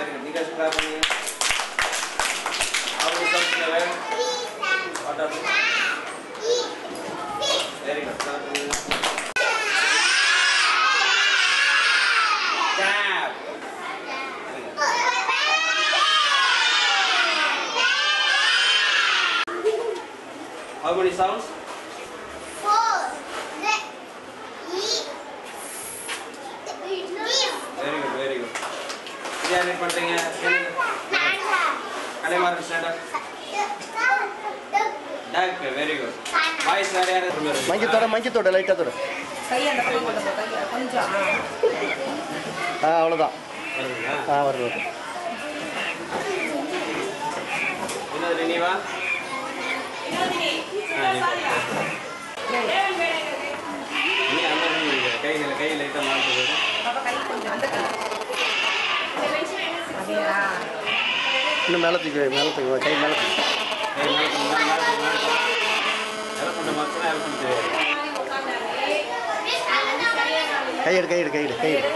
Very good நீங்க clap பண்ணுங்க How many sons you have? What are they? Very good. Clap பண்ணுங்க. Clap. Very good. How many sounds? Very good, very good. இது யார் read பண்றீங்க? Kalaimaran standard டக் very good voice வேற யாரு மங்கித்தோட மங்கித்தோட லைட்டாக தொட கையை அந்த பக்கம் கொண்டு போ கையை கொஞ்சம் ஆ ஆ அவ்வளோதான் வருதுங்களா? ஆ வருது வருது என்னது ரினிவா இனி அந்த கையில் கை லைட்டாக மாட்டு பாப்பா கை கொஞ்சம் அந்த கை அப்படியா இன்னும் மேலே தூக்கி வை, மேலே தூக்கி வை, கை மேலே தூக்கி கை மேலே மேலே மேலே எலப்பண்ட மாத்திரம் எலப்பண்ட் தெரியாது கை எடு கை எடு கை எடு கை எடு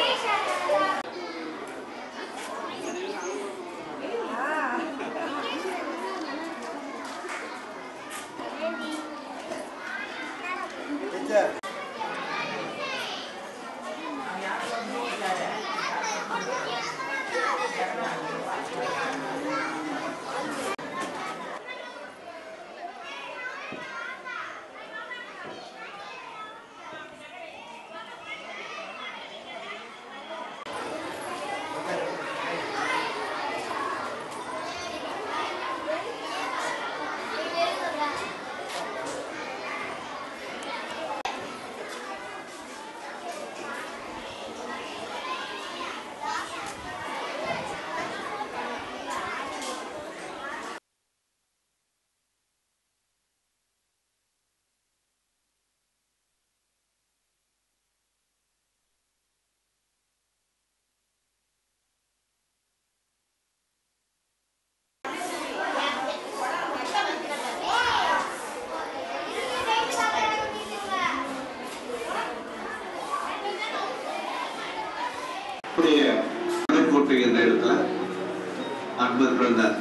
அப்படியே கோட்டை என்ற இடத்துல அக்பர் பிறந்தார்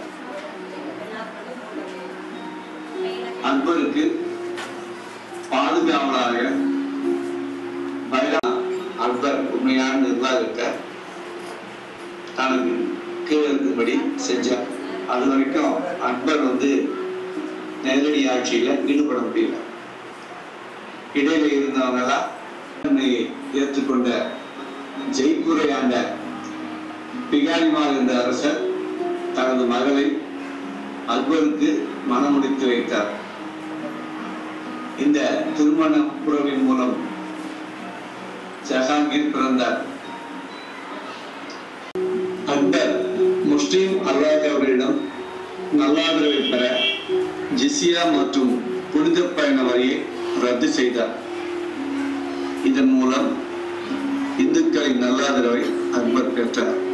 அக்பருக்கு பாதுகாவலாக பைரா அக்பர் உண்மையான நிர்வாகத்தை தனக்கு கீழே இருக்கும்படி செஞ்சார் அது வரைக்கும் அக்பர் வந்து நேரடி ஆட்சியில ஈடுபட முடியல இடையில இருந்தவங்க எல்லாம் தன்னை ஏற்றுக்கொண்ட ஜெய்ப்பூரை ஆண்ட பிகாரிமார் என்ற அரசர் தனது மகளை அக்பருக்கு மணமுடித்து வைத்தார் இந்த திருமண உறவின் மூலம் ஜஹாங்கீர் பிறந்தார் அக்பர் முஸ்லிம் அல்லாதவர்களிடம் நல்லாதரவை பெற ஜிசியா மற்றும் புனித பயண வரியை ரத்து செய்தார் இதன் மூலம் இந்துக்களின் நல்லாதரவை அக்பர் பெற்றார்